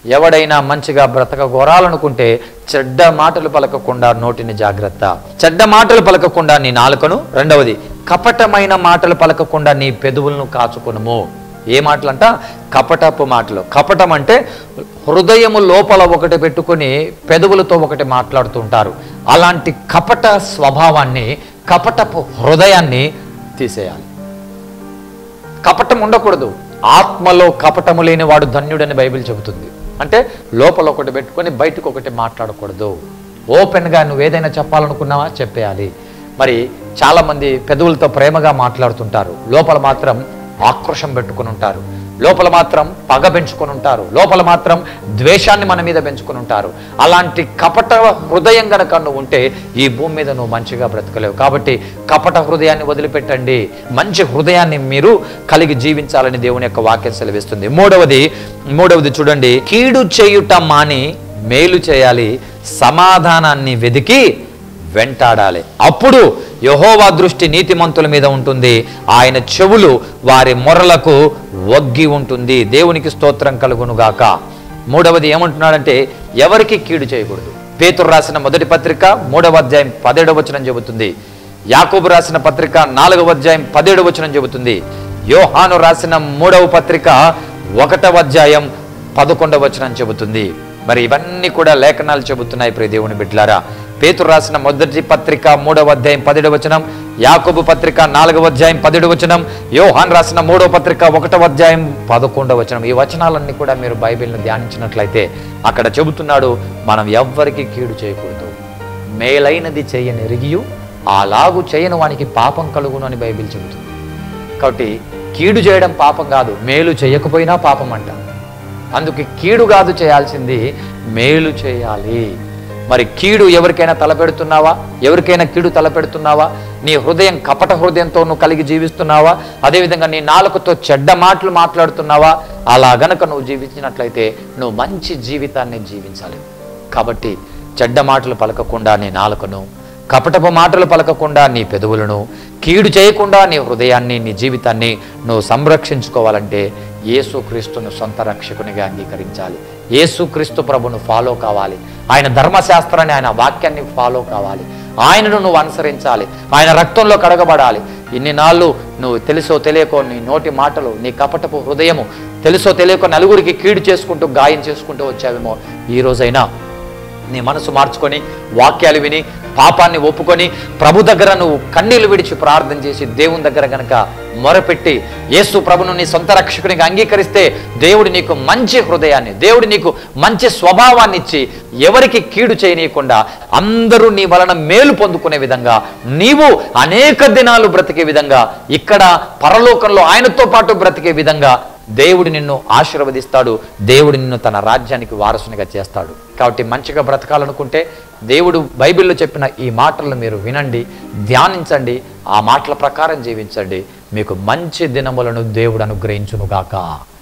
ఎవడైనా మంచిగా బ్రతకగోరాలనుకుంటే చెడ్డ మాటలు పలకకుండా నోటిని జాగ్రత్త చెడ్డ మాటలు పలకకుండా నీ నాలుకను రెండవది కపటమైన మాటలు పలకకుండా నీ పెదవులను కాచుకొనుము ఏ మాటలంట కపటపు మాటలు కపటం అంటే హృదయము లోపల ఒకటి పెట్టుకొని పెదవులతో ఒకటి మాట్లాడుతుంటారు అలాంటి కపట స్వభావాన్ని కపటపు హృదయాన్ని తీసేయాలి కపటం ఉండకూడదు ఆత్మలో కపటము లేని వాడు ధన్యుడని బైబిల్ చెబుతుంది అంటే లోపల ఒకటి పెట్టుకొని బయటకు ఒకటి మాట్లాడకూడదు ఓపెన్గా నువ్వు ఏదైనా చెప్పాలనుకున్నావా చెప్పేయాలి మరి చాలామంది పెదవులతో ప్రేమగా మాట్లాడుతుంటారు లోపల మాత్రం ఆక్రోషం పెట్టుకుని ఉంటారు లోపల మాత్రం పగ పెంచుకొని ఉంటారు లోపల మాత్రం ద్వేషాన్ని మన మీద పెంచుకొని ఉంటారు అలాంటి కపట హృదయం గనక నువ్వు ఉంటే ఈ భూమి మీద నువ్వు మంచిగా బ్రతకలేవు కాబట్టి కపట హృదయాన్ని వదిలిపెట్టండి మంచి హృదయాన్ని మీరు కలిగి జీవించాలని దేవుని యొక్క వాక్యం సెలవిస్తుంది మూడవది మూడవది చూడండి కీడు చేయుట మాని మేలు చేయాలి సమాధానాన్ని వెదికి వెంటాడాలి అప్పుడు యహోవా దృష్టి నీతిమంతుల మీద ఉంటుంది ఆయన చెవులు వారి మొరలకు వగ్గి ఉంటుంది దేవునికి స్తోత్రం కలుగునుగాక మూడవది ఏమంటున్నాడంటే ఎవరికి కీడు చేయకూడదు పేతురు రాసిన మొదటి పత్రిక మూడవ అధ్యాయం పదిహేడవ వచనం చెబుతుంది యాకోబు రాసిన పత్రిక నాలుగవ అధ్యాయం పదిహేడవ వచనం చెబుతుంది యోహాను రాసిన మూడవ పత్రిక ఒకటవ అధ్యాయం పదకొండవ వచనం చెబుతుంది మరి ఇవన్నీ కూడా లేఖనాలు చెబుతున్నాయి ప్రియ దేవుని బిడ్డలారా పేతురు రాసిన మొదటి పత్రిక మూడవ అధ్యాయం పదిహేడు వచనం యాకోబు పత్రిక నాలుగవ అధ్యాయం పదిహేడు వచనం యోహాన్ రాసిన మూడవ పత్రిక ఒకటవ అధ్యాయం పదకొండవ వచనం ఈ వచనాలన్నీ కూడా మీరు బైబిల్ని ధ్యానించినట్లయితే అక్కడ చెబుతున్నాడు మనం ఎవ్వరికి కీడు చేయకూడదు మేలైనది చేయని ఎరిగియు అలాగు చేయని వానికి పాపం కలుగును అని బైబిల్ చెబుతుంది కాబట్టి కీడు చేయడం పాపం కాదు మేలు చేయకపోయినా పాపం అంట అందుకే కీడు కాదు చేయాల్సింది మేలు చేయాలి మరి కీడు ఎవరికైనా తలపెడుతున్నావా ఎవరికైనా కీడు తలపెడుతున్నావా నీ హృదయం కపట హృదయంతో నువ్వు కలిగి జీవిస్తున్నావా అదేవిధంగా నీ నాలుకతో చెడ్డ మాటలు మాట్లాడుతున్నావా అలా గనక నువ్వు జీవించినట్లయితే నువ్వు మంచి జీవితాన్ని జీవించాలి కాబట్టి చెడ్డ మాటలు పలకకుండా నీ నాలుకను కపటపు మాటలు పలకకుండా నీ పెదవులను కీడు చేయకుండా నీ హృదయాన్ని నీ జీవితాన్ని నువ్వు సంరక్షించుకోవాలంటే యేసుక్రీస్తును సొంత రక్షకునిగా అంగీకరించాలి యేసుక్రీస్తు ప్రభును ఫాలో కావాలి ఆయన ధర్మశాస్త్రాన్ని ఆయన వాక్యాన్ని ఫాలో కావాలి ఆయనను నువ్వు అనుసరించాలి ఆయన రక్తంలో కడగబడాలి ఇన్ని నాళ్ళు నువ్వు తెలుసో తెలియకో నీ నోటి మాటలు నీ కపటపు హృదయము తెలుసో తెలియకో నలుగురికి కీడు చేసుకుంటూ గాయం చేసుకుంటూ వచ్చావేమో ఈ రోజైనా నీ మనసు మార్చుకొని వాక్యాలు విని పాపాన్ని ఒప్పుకొని ప్రభు దగ్గర నువ్వు కన్నీళ్లు విడిచి ప్రార్థన చేసి దేవుని దగ్గర గనక మొరపెట్టి యేసు ప్రభును నీ సొంత రక్షకునిగా అంగీకరిస్తే దేవుడు నీకు మంచి హృదయాన్ని దేవుడు నీకు మంచి స్వభావాన్ని ఇచ్చి ఎవరికి కీడు చేయనీయకుండా అందరూ నీ వలన మేలు పొందుకునే విధంగా నీవు అనేక దినాలు బ్రతికే విధంగా ఇక్కడ పరలోకంలో ఆయనతో పాటు బ్రతికే విధంగా దేవుడు నిన్ను ఆశీర్వదిస్తాడు దేవుడు నిన్ను తన రాజ్యానికి వారసునిగా చేస్తాడు కాబట్టి మంచిగా బ్రతకాలనుకుంటే దేవుడు బైబిల్లో చెప్పిన ఈ మాటలను మీరు వినండి ధ్యానించండి ఆ మాటల ప్రకారం జీవించండి మీకు మంచి దినములను దేవుడు అనుగ్రహించునుగాక